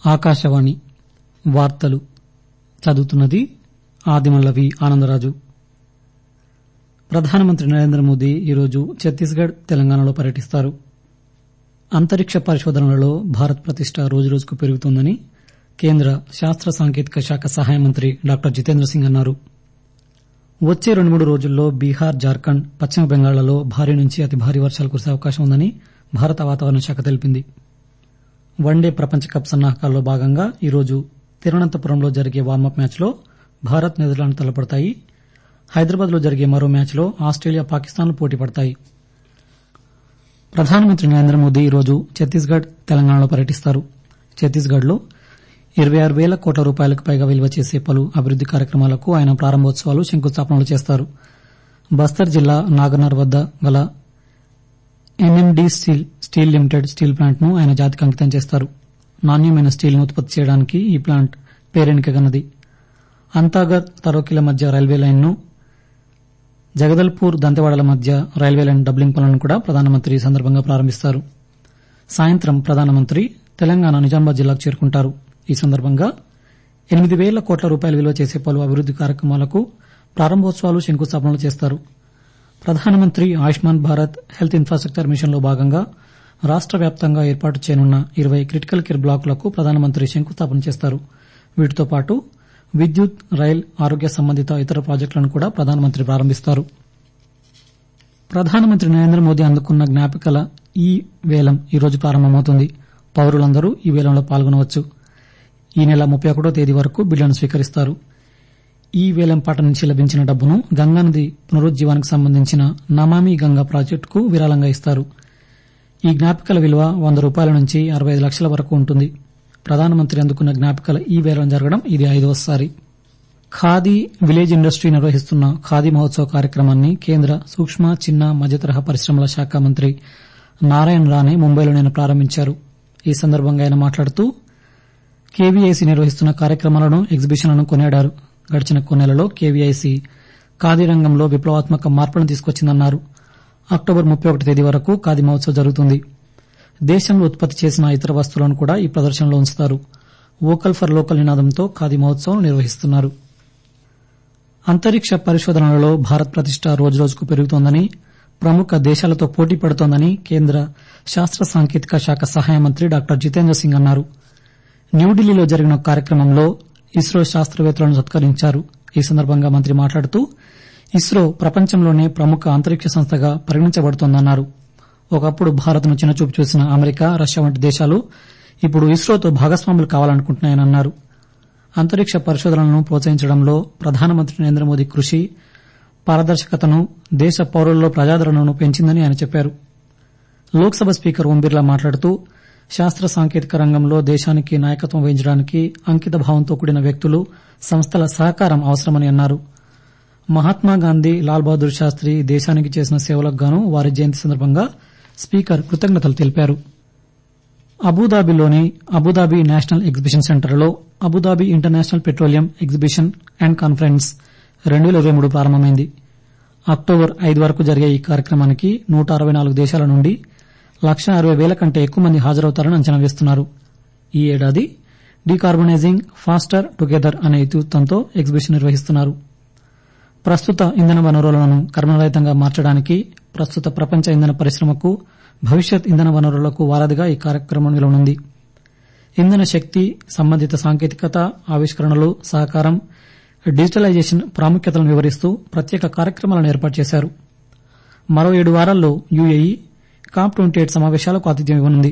ఆకాశవాణి వార్తలు చదువుతున్నది ఆదిమల్లవి ఆనందరాజు ప్రధానమంత్రి నరేంద్ర మోదీ ఈరోజు ఛత్తీస్గఢ్ తెలంగాణలో పర్యటిస్తారు అంతరిక్ష పరిశోధనలలో భారత్ ప్రతిష్ట రోజురోజుకు పెరుగుతోందని కేంద్ర శాస్త్ర సాంకేతిక శాఖ సహాయ మంత్రి డాక్టర్ జితేంద్ర సింగ్ అన్నారు వచ్చే రెండు మూడు రోజుల్లో బీహార్ జార్ఖండ్ పశ్చిమ బెంగాళ్లలో భారీ నుంచి అతి భారీ వర్షాలు కురిసే అవకాశం ఉందని భారత వాతావరణ శాఖ తెలిపింది వన్డే ప్రపంచ కప్ సన్నాహకాల్లో భాగంగా ఈరోజు తిరువనంతపురంలో జరిగే వార్మప్ మ్యాచ్లో భారత్ నెదర్లాండ్ తలపడతాయి హైదరాబాద్ లో జరిగే మరో మ్యాచ్లో ఆస్టేలియా పాకిస్తాన్లు పోటీ పడతాయి ప్రధానమంత్రి నరేంద్ర మోదీ ఈరోజు ఛత్తీస్గఢ్ తెలంగాణలో పర్యటిస్తారు ఛత్తీస్గఢ్లో ఇరవై ఆరు వేల కోట్ల రూపాయలకు పైగా విలువ చేసే పలు అభివృద్ది కార్యక్రమాలకు ఆయన ప్రారంభోత్సవాలు శంకుస్థాపనలు చేస్తారు బస్తర్ జిల్లా నాగనర్ వద్ద గల N M D steel limited steel plant ను ఆయన జాతికి అంకితం చేస్తారు నాణ్యమైన స్టీల్ ను ఉత్పత్తి చేయడానికి ఈ ప్లాంట్ పేరెన్నికగన్నది అంతాగర్ తరోకిల మధ్య రైల్వే లైన్ ను జగదల్పూర్ దంతెవాడల మధ్య రైల్వే లైన్ డబ్లింగ్ పనులను కూడా ప్రధానమంత్రి ఈ సందర్భంగా ప్రారంభిస్తారు సాయంత్రం ప్రధానమంత్రి తెలంగాణ నిజామాబాద్ జిల్లాకు చేరుకుంటారు ఈ సందర్భంగా ఎనిమిది వేల కోట్ల రూపాయల విలువ చేసే పలు అభివృద్ది కార్యక్రమాలకు ప్రారంభోత్సవాలు శంకుస్థాపనలు చేస్తారు ప్రధానమంత్రి ఆయుష్మాన్ భారత్ హెల్త్ ఇన్ఫ్రాస్టక్చర్ మిషన్లో భాగంగా రాష్ట వ్యాప్తంగా ఏర్పాటు చేయనున్న ఇరవై క్రిటికల్ కేర్ బ్లాకులకు ప్రధానమంత్రి శంకుస్థాపన చేస్తారు వీటితో పాటు విద్యుత్ రైల్ ఆరోగ్య సంబంధిత ఇతర ప్రాజెక్టులను కూడా ప్రధానమంత్రి ప్రారంభిస్తారు ప్రధానమంత్రి నరేంద్ర మోదీ అందుకున్న జ్ఞాపికల ఈ వేలం ఈరోజు ప్రారంభమవుతుంది పౌరులందరూ ఈ వేలంలో పాల్గొనవచ్చు ఈ నెల ముప్పై ఒకటో తేదీ వరకు బిల్లును స్వీకరిస్తారు ఈ వేలంపాట నుంచి లభించిన డబ్బును గంగానది పునరుజ్జీవానికి సంబంధించిన నమామి గంగా ప్రాజెక్టుకు విరాళంగా ఇస్తారు ఈ జ్ఞాపికల విలువ వంద రూపాయల నుంచి అరవై ఐదు లక్షల వరకు ఉంటుంది ప్రధానమంత్రి అందుకున్న జ్ఞాపికల ఈ వేలం జరగడం ఇది ఐదవసారి ఖాదీ విలేజ్ ఇండస్ట్రీ నిర్వహిస్తున్న ఖాదీ మహోత్సవ్ కార్యక్రమాన్ని కేంద్ర సూక్ష్మ చిన్న మధ్యతరహా పరిశ్రమల శాఖ మంత్రి నారాయణ రాణే ముంబైలో నిన్న ప్రారంభించారు ఈ సందర్భంగా ఆయన మాట్లాడుతూ కేవీఐసీ నిర్వహిస్తున్న కార్యక్రమాలను ఎగ్జిబిషన్లను కొనియాడారు గడిచిన కొన్నేళ్లలో కేవీఐసీ ఖాదీ రంగంలో విప్లవాత్మక మార్పులను తీసుకొచ్చిందన్నారు అక్టోబర్ ముప్పై ఒకటి తేదీ వరకు ఖాదీ మహోత్సవ్ జరుగుతుంది దేశంలో ఉత్పత్తి చేసిన ఇతర వస్తువులను కూడా ఈ ప్రదర్శనలో ఉంచుతారు వోకల్ ఫర్ లోకల్ నినాదంతో ఖాదీ మహోత్సవం నిర్వహిస్తున్నారు అంతరిక్ష పరిశోధనలలో భారత్ ప్రతిష్ట రోజురోజుకు పెరుగుతోందని ప్రముఖ దేశాలతో పోటీ పడుతోందని కేంద్ర శాస్త్ర సాంకేతిక శాఖ సహాయ మంత్రి డాక్టర్ జితేంద్ర సింగ్ అన్నారు న్యూఢిల్లీలో జరిగిన కార్యక్రమంలో ఇస్రో శాస్త్రవేత్తలను సత్కరించారు ఈ సందర్భంగా మంత్రి మాట్లాడుతూ ఇస్రో ప్రపంచంలోనే ప్రముఖ అంతరిక్ష సంస్థగా పరిగణించబడుతోందన్నారు ఒకప్పుడు భారత్ను చిన్నచూపు చూసిన అమెరికా రష్యా వంటి దేశాలు ఇప్పుడు ఇస్రోతో భాగస్వాములు కావాలనుకుంటున్నాయని అన్నారు అంతరిక్ష పరిశోధనలను ప్రోత్సహించడంలో ప్రధానమంత్రి నరేంద్ర మోదీ కృషి పారదర్శకతను దేశ పౌరుల్లో ప్రజాదరణను పెంచిందని ఆయన చెప్పారు లోక్సభ స్పీకర్ ఓం బిర్లా మాట్లాడుతూ శాస్త్ర సాంకేతిక రంగంలో దేశానికి నాయకత్వం వహించడానికి అంకిత భావంతో కూడిన వ్యక్తులు సంస్థల సహకారం అవసరమని అన్నారు మహాత్మాగాంధీ లాల్ బహదూర్ శాస్త్రి దేశానికి చేసిన సేవలకు గాను వారి జయంతి సందర్భంగా స్పీకర్ కృతజ్ఞతలు తెలిపారు అబుదాబిలోని అబుదాబి నేషనల్ ఎగ్జిబిషన్ సెంటర్లో Abu Dhabi international petroleum exhibition and conference రెండు వేల ఇరవై మూడు ప్రారంభమైంది అక్టోబర్ ఐదు వరకు జరిగే ఈ కార్యక్రమానికి నూట అరవై నాలుగు దేశాల నుండి లక్ష అరవై వేల కంటే ఎక్కువ మంది హాజరవుతారని అంచనా వేస్తున్నారు ఈ ఏడాది డీకార్బనైజింగ్ ఫాస్టర్ టుగెదర్ అనే ఇతివృత్తంతో ఎగ్జిబిషన్ నిర్వహిస్తున్నారు ప్రస్తుత ఇంధన వనరులను కర్మరహితంగా మార్చడానికి ప్రస్తుత ప్రపంచ ఇంధన పరిశ్రమకు భవిష్యత్ ఇంధన వనరులకు వారధిగా ఈ కార్యక్రమం నిలవనుంది ఇంధన శక్తి సంబంధిత సాంకేతికత ఆవిష్కరణలు సహకారం డిజిటలైజేషన్ ప్రాముఖ్యతలను వివరిస్తూ ప్రత్యేక కార్యక్రమాలను ఏర్పాటు చేశారు మరో ఏడు వారాల్లో యుఏఈ కాప్ ట్వంటీ ఎయిట్ సమావేశాలకు ఆతిథ్యం ఇవ్వనుంది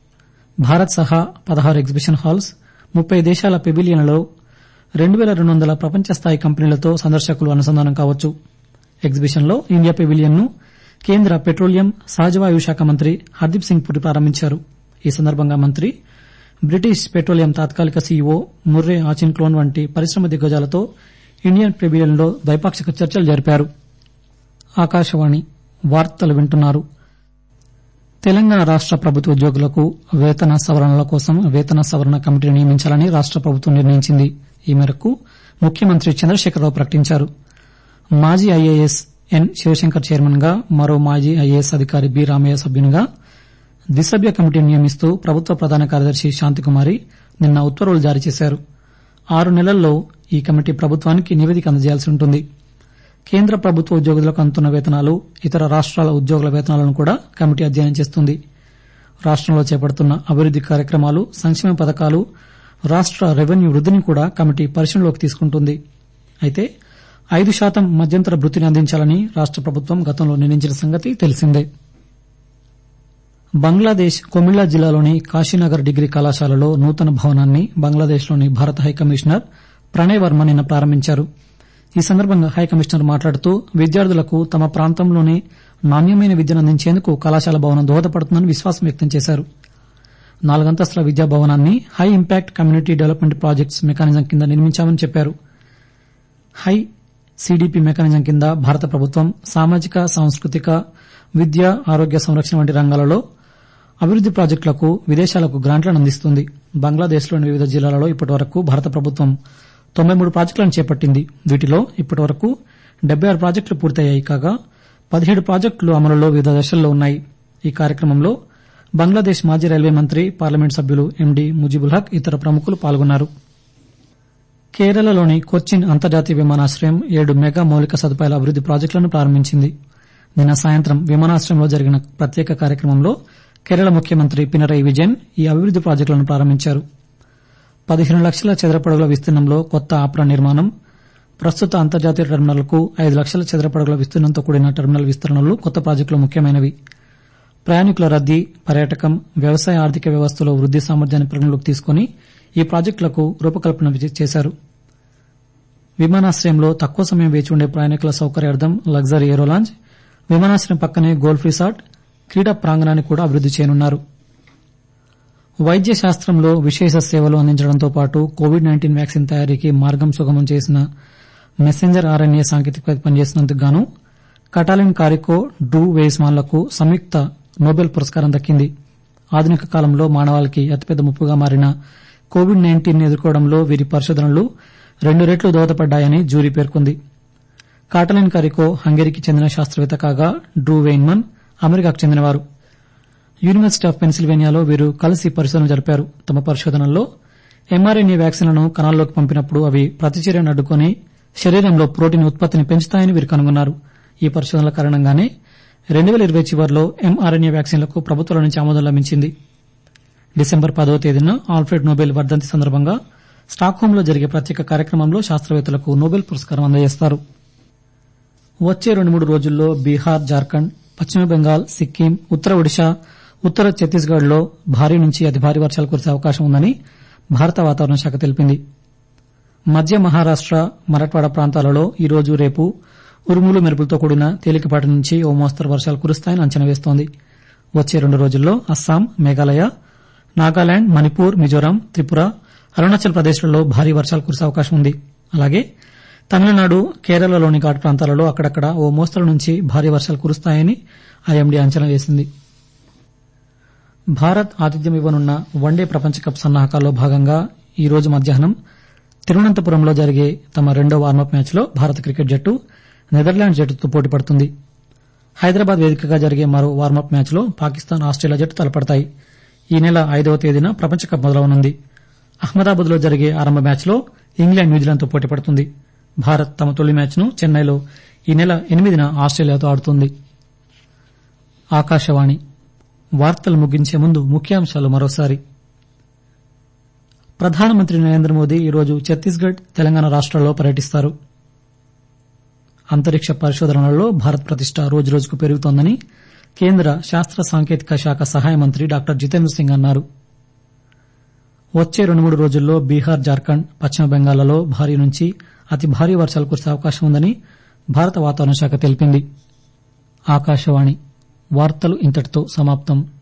భారత్ సహా పదహారు ఎగ్జిబిషన్ హాల్స్ ముప్పై దేశాల పెవిలియన్లలో రెండు వేల రెండు వందల ప్రపంచ స్థాయి కంపెనీలతో సందర్శకులు అనుసంధానం కావచ్చు ఎగ్జిబిషన్లో ఇండియా పెవిలియన్ ను కేంద్ర పెట్రోలియం సహజవాయు శాఖ మంత్రి హర్దీప్ సింగ్ పురి ప్రారంభించారు ఈ సందర్భంగా మంత్రి బ్రిటిష్ పెట్రోలియం తాత్కాలిక సీఈఓ ముర్రే ఆచిన్ క్లోన్ వంటి పరిశ్రమ దిగ్గజాలతో ఇండియన్ పెవిలియన్లో ద్వైపాక్షిక చర్చలు జరిపారు ఆకాశవాణి వార్తలు వింటున్నారు తెలంగాణ రాష్ట ప్రభుత్వ ఉద్యోగులకు వేతన సవరణల కోసం వేతన సవరణ కమిటీని నియమించాలని రాష్ట ప్రభుత్వం నిర్ణయించింది ఈ మేరకు ముఖ్యమంత్రి చంద్రశేఖరరావు ప్రకటించారు మాజీ ఐఏఎస్ ఎన్ శివశంకర్ చైర్మన్ గా మరో మాజీ ఐఏఎస్ అధికారి బి రామయ్య సభ్యునిగా ద్విసభ్య కమిటీని నియమిస్తూ ప్రభుత్వ ప్రధాన కార్యదర్శి శాంతికుమారి నిన్న ఉత్తర్వులు జారీ చేశారు ఆరు నెలల్లో ఈ కమిటీ ప్రభుత్వానికి నివేదిక అందజేయాల్సి ఉంటుంది కేంద్ర ప్రభుత్వ ఉద్యోగులకు అందుతున్న వేతనాలు ఇతర రాష్ట్రాల ఉద్యోగుల వేతనాలను కూడా కమిటీ అధ్యయనం చేస్తుంది రాష్టంలో చేపడుతున్న అభివృద్ది కార్యక్రమాలు సంక్షేమ పథకాలు రాష్ట రెవెన్యూ వృద్దిని కూడా కమిటీ పరిశీలనలోకి తీసుకుంటుంది అయితే ఐదు శాతం మధ్యంతర భృతిని అందించాలని రాష్ట ప్రభుత్వం గతంలో నిర్ణయించిన సంగతి తెలిసిందే బంగ్లాదేశ్ కొమిల్లా జిల్లాలోని కాశీనగర్ డిగ్రీ కళాశాలలో నూతన భవనాన్ని బంగ్లాదేశ్లోని భారత హైకమిషనర్ ప్రణయ్ వర్మ నిన్న ప్రారంభించారు ఈ సందర్భంగా హైకమిషనర్ మాట్లాడుతూ విద్యార్థులకు తమ ప్రాంతంలోనే నాణ్యమైన విద్యను అందించేందుకు కళాశాల భవనం దోహదపడుతుందని విశ్వాసం వ్యక్తం చేశారు నాలుగంతస్తుల విద్యా భవనాన్ని high impact community development projects mechanism కింద నిర్మించామని చెప్పారు హై సీడీపీ మెకానిజం కింద భారత ప్రభుత్వం సామాజిక సాంస్కృతిక విద్య ఆరోగ్య సంరక్షణ వంటి రంగాలలో అభివృద్ది ప్రాజెక్టులకు విదేశాలకు గ్రాంట్లను అందిస్తుంది బంగ్లాదేశ్లోని వివిధ జిల్లాలలో ఇప్పటివరకు భారత ప్రభుత్వం తొంభై మూడు ప్రాజెక్టులను చేపట్టింది వీటిలో ఇప్పటివరకు డెబ్బై ఆరు ప్రాజెక్టులు పూర్తయ్యాయి కాగా పదిహేడు ప్రాజెక్టులు అమలులో వివిధ దశల్లో ఉన్నాయి ఈ కార్యక్రమంలో బంగ్లాదేశ్ మాజీ రైల్వే మంత్రి పార్లమెంట్ సభ్యులు ఎండీ ముజిబుల్ హక్ ఇతర ప్రముఖులు పాల్గొన్నారు కేరళలోని కొచ్చిన్ అంతర్జాతీయ విమానాశ్రయం ఏడు మెగా మౌలిక సదుపాయాల అభివృద్ది ప్రాజెక్టులను ప్రారంభించింది నిన్న సాయంత్రం విమానాశ్రయంలో జరిగిన ప్రత్యేక కార్యక్రమంలో కేరళ ముఖ్యమంత్రి పినరయి విజయన్ ఈ అభివృద్ది ప్రాజెక్టులను ప్రారంభించారు పదిహేను లక్షల చదరపడుగుల విస్తీర్ణంలో కొత్త ఆప్రా నిర్మాణం ప్రస్తుత అంతర్జాతీయ టెర్మినల్కు ఐదు లక్షల చదరపడుగుల విస్తీర్ణంతో కూడిన టెర్మినల్ విస్తరణలు కొత్త ప్రాజెక్టులో ముఖ్యమైనవి ప్రయాణికుల రద్దీ పర్యాటకం వ్యవసాయ ఆర్థిక వ్యవస్థలో వృద్ది సామర్థ్యాన్ని పరిగణలోకి తీసుకుని ఈ ప్రాజెక్టులకు రూపకల్పన చేశారు విమానాశ్రయంలో తక్కువ సమయం వేచి ఉండే ప్రయాణికుల సౌకర్యార్థం లగ్జరీ ఏరోలాంజ్ విమానాశ్రయం పక్కనే గోల్ఫ్ రిసార్ట్ క్రీడా ప్రాంగణాన్ని కూడా అభివృద్ది చేయనున్నారు వైద్య శాస్త్రంలో విశేష సేవలు అందించడంతో పాటు కోవిడ్ నైన్టీన్ వ్యాక్సిన్ తయారీకి మార్గం సుగమం చేసిన మెసెంజర్ ఆర్ఎన్ఏ సాంకేతికత పనిచేసినందుకు గాను కటాలిన్ కారికో డ్రూ వేస్మాన్లకు సంయుక్త నోబెల్ పురస్కారం దక్కింది ఆధునిక కాలంలో మానవాళికి అతిపెద్ద ముప్పుగా మారిన కోవిడ్ నైన్టీన్ ఎదుర్కోవడంలో వీరి పరిశోధనలు రెండు రెట్లు దోహదపడ్డాయని జ్యూరీ పేర్కొంది కాటలిన్ కారికో హంగేరీకి చెందిన శాస్త్రవేత్త కాగా డ్రూ వెయిన్మన్ అమెరికాకు చెందినవారు యూనివర్సిటీ ఆఫ్ పెన్సిల్వేనియాలో వీరు కలిసి పరిశోధన జరిపారు తమ పరిశోధనల్లో ఎంఆర్ఎన్ఏ వ్యాక్సిన్లను కణాల్లోకి పంపినప్పుడు అవి ప్రతిచర్యను అడ్డుకుని శరీరంలో ప్రోటీన్ ఉత్పత్తిని పెంచుతాయని వీరు కనుగొన్నారు ఈ పరిశోధనల కారణంగానే రెండు పేల ఇరవై చివరిలో ఎంఆర్ఎన్ఏ వ్యాక్సిన్లకు ప్రభుత్వాల నుంచి ఆమోదం లభించింది డిసెంబర్ పదవ తేదీన ఆల్ఫ్రెడ్ నోబెల్ వర్దంతి సందర్భంగా స్టాక్హోంలో జరిగే ప్రత్యేక కార్యక్రమంలో శాస్త్రవేత్తలకు నోబెల్ పురస్కారం అందజేస్తారు వచ్చే రెండు మూడు రోజుల్లో బీహార్ జార్ఖండ్ పశ్చిమ బెంగాల్ సిక్కిం ఉత్తర ఒడిశా ఉత్తర ఛత్తీస్గఢ్ లో భారీ నుంచి అతి భారీ వర్షాలు కురిసే అవకాశం ఉందని భారత వాతావరణ శాఖ తెలిపింది మధ్య మహారాష్ట మరాఠ్వాడ ప్రాంతాలలో ఈ రోజు రేపు ఉరుములు మెరుపులతో కూడిన తేలికపాటి నుంచి ఓ మోస్తరు వర్షాలు కురుస్తాయని అంచనా వేస్తోంది వచ్చే రెండు రోజుల్లో అస్సాం మేఘాలయ నాగాలాండ్ మణిపూర్ మిజోరాం త్రిపుర అరుణాచల్ ప్రదేశ్లలో భారీ వర్షాలు కురిసే అవకాశం ఉంది అలాగే తమిళనాడు కేరళలోని ఘాట్ ప్రాంతాలలో అక్కడక్కడ ఓ మోస్తరు నుంచి భారీ వర్షాలు కురుస్తాయని ఐఎండీ అంచనా వేసింది భారత్ ఆతిథ్యం ఇవ్వనున్న వన్డే ప్రపంచ కప్ సన్నాహకాల్లో భాగంగా ఈ రోజు మధ్యాహ్నం తిరువనంతపురంలో జరిగే తమ రెండో వార్మప్ మ్యాచ్లో భారత క్రికెట్ జట్టు నెదర్లాండ్స్ జట్టుతో పోటీ పడుతుంది హైదరాబాద్ వేదికగా జరిగే మరో వార్మప్ మ్యాచ్లో పాకిస్తాన్ ఆస్ట్రేలియా జట్టు తలపడతాయి ఈ నెల ఐదవ తేదీన ప్రపంచ కప్ మొదలవనుంది అహ్మదాబాద్ లో జరిగే ఆరంభ మ్యాచ్లో ఇంగ్లాండ్ న్యూజిలాండ్తో పోటీ పడుతుంది భారత్ తమ తొలి మ్యాచ్ను చెన్నైలో ఈ నెల ఎనిమిదిన ఆస్ట్రేలియాతో ఆడుతుంది ఆకాశవాణి వార్తలు ముగించే ముందు ముఖ్యాంశాలు మరోసారి ప్రధానమంత్రి నరేంద్ర మోదీ ఈరోజు ఛత్తీస్గఢ్ తెలంగాణ రాష్ట్రాల్లో పర్యటిస్తారు అంతరిక్ష పరిశోధనలలో భారత్ ప్రతిష్ట రోజురోజుకు పెరుగుతోందని కేంద్ర శాస్త్ర సాంకేతిక శాఖ సహాయ మంత్రి డాక్టర్ జితేంద్ర సింగ్ అన్నారు వచ్చే రెండు మూడు రోజుల్లో బీహార్ జార్ఖండ్ పశ్చిమ బెంగాల్లో భారీ నుంచి అతి భారీ వర్షాలు కురిసే అవకాశం ఉందని భారత వాతావరణ శాఖ తెలిపింది ఆకాశవాణి వార్తలు ఇంతటితో సమాప్తం